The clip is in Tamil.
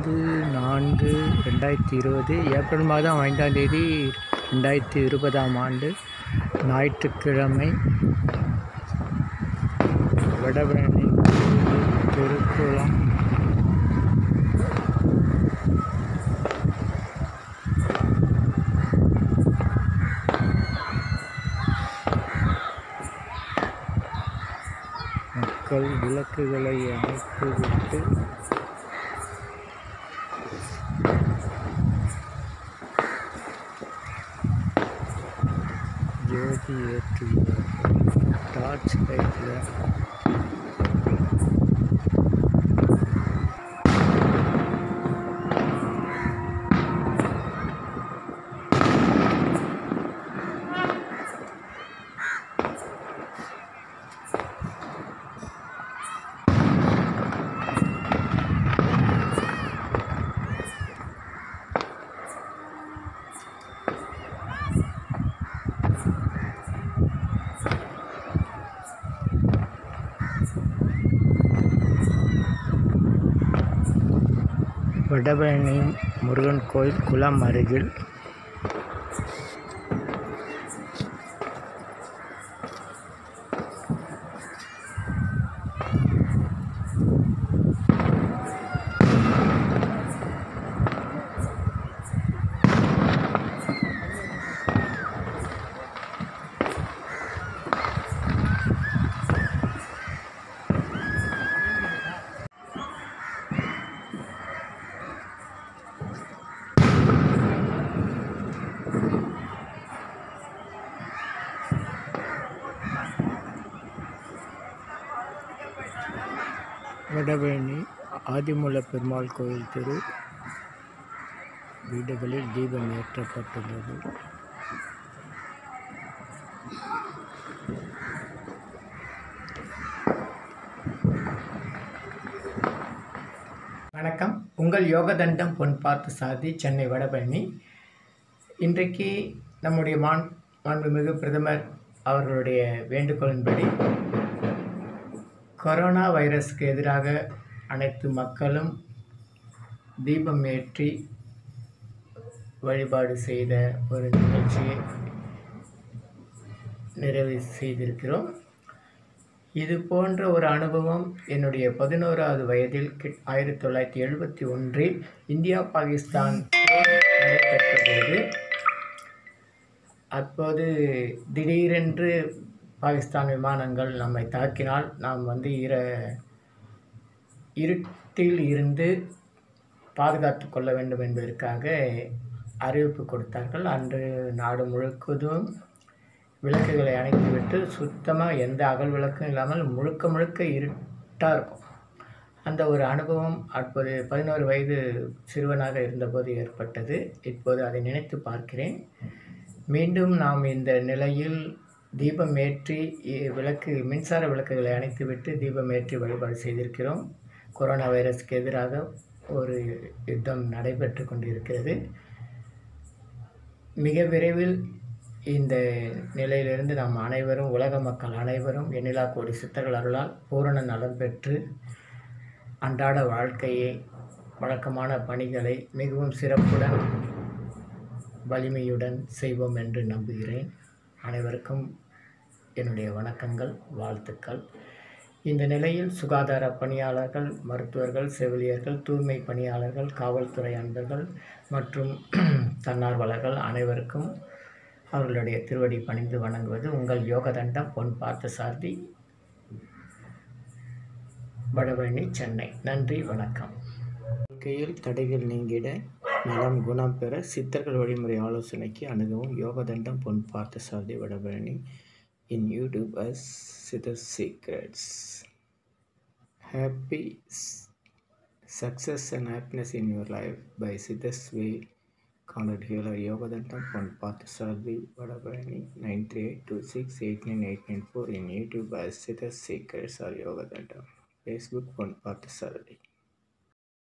ஐந்து நான்கு ரெண்டாயிரத்தி இருபது ஏப்ரல் மாதம் ஐந்தாம் தேதி ரெண்டாயிரத்தி இருபதாம் ஆண்டு ஞாயிற்றுக்கிழமை வடபழனி திருக்குளம் மக்கள் விளக்குகளை அணைத்துவிட்டு ஜோதி ஏற்றுகிறார்கள் டார்ச் லைட்டில் வடபழனி முருகன் கோயில் குளம் அருகில் வடபழனி ஆதிமூல பெருமாள் கோயில் தெரு வீடுகளில் தீபம் ஏற்றப்பட்டுள்ளது வணக்கம் உங்கள் யோகதண்டம் பொன் பார்த்து சாதி சென்னை வடபழனி இன்றைக்கு நம்முடைய மாண் மாண்புமிகு பிரதமர் அவர்களுடைய வேண்டுகோளின்படி கொரோனா வைரஸ்க்கு எதிராக அனைத்து மக்களும் தீபம் ஏற்றி வழிபாடு செய்த ஒரு நிகழ்ச்சியை நிறைவு செய்திருக்கிறோம் இது போன்ற ஒரு அனுபவம் என்னுடைய பதினோராவது வயதில் கிட் ஆயிரத்தி தொள்ளாயிரத்தி எழுபத்தி ஒன்றில் இந்தியா பாகிஸ்தான் போர் நடைபெற்ற போது அப்போது திடீரென்று பாகிஸ்தான் விமானங்கள் நம்மை தாக்கினால் நாம் வந்து இர இருட்டில் இருந்து பாதுகாத்து கொள்ள வேண்டும் என்பதற்காக அறிவிப்பு கொடுத்தார்கள் அன்று நாடு முழுவதும் விளக்குகளை அணைத்துவிட்டு சுத்தமாக எந்த அகல் விளக்கும் இல்லாமல் முழுக்க முழுக்க இருட்டாக இருக்கும் அந்த ஒரு அனுபவம் அப்போது பதினோரு வயது சிறுவனாக இருந்தபோது ஏற்பட்டது இப்போது அதை நினைத்து பார்க்கிறேன் மீண்டும் நாம் இந்த நிலையில் தீபம் ஏற்றி இ- விளக்கு மின்சார விளக்குகளை அணைத்துவிட்டு தீபம் ஏற்றி வழிபாடு செய்திருக்கிறோம் கொரோனா வைரஸ்க்கு எதிராக ஒரு யுத்தம் நடைபெற்று கொண்டிருக்கிறது மிக விரைவில் இந்த நிலையிலிருந்து நாம் அனைவரும் உலக மக்கள் அனைவரும் எண்ணிலா கோடி சித்தர்கள் அருளால் பூரண நலம் பெற்று அன்றாட வாழ்க்கையை வழக்கமான பணிகளை மிகவும் சிறப்புடன் வலிமையுடன் செய்வோம் என்று நம்புகிறேன் அனைவருக்கும் என்னுடைய வணக்கங்கள் வாழ்த்துக்கள் இந்த நிலையில் சுகாதார பணியாளர்கள் மருத்துவர்கள் செவிலியர்கள் தூய்மை பணியாளர்கள் காவல்துறை அன்பர்கள் மற்றும் தன்னார்வலர்கள் அனைவருக்கும் அவர்களுடைய திருவடி பணிந்து வணங்குவது உங்கள் யோகதண்டம் பொன் பார்த்த சார்தி வடபழனி சென்னை நன்றி வணக்கம் வாழ்க்கையில் தடைகள் நீங்கிட நலம் குணம் பெற சித்தர்கள் வழிமுறை ஆலோசனைக்கு அணுகவும் யோகதண்டம் பொன் பார்த்த சார்தி Vadapalani in YouTube as Siddha Secrets. Happy s- success and happiness in your life by Siddha's way. Contact healer Yogadantam on Pathasardi Vadabani 938268984 in YouTube as Siddha Secrets or Yogadantam. Facebook on Pathasardi.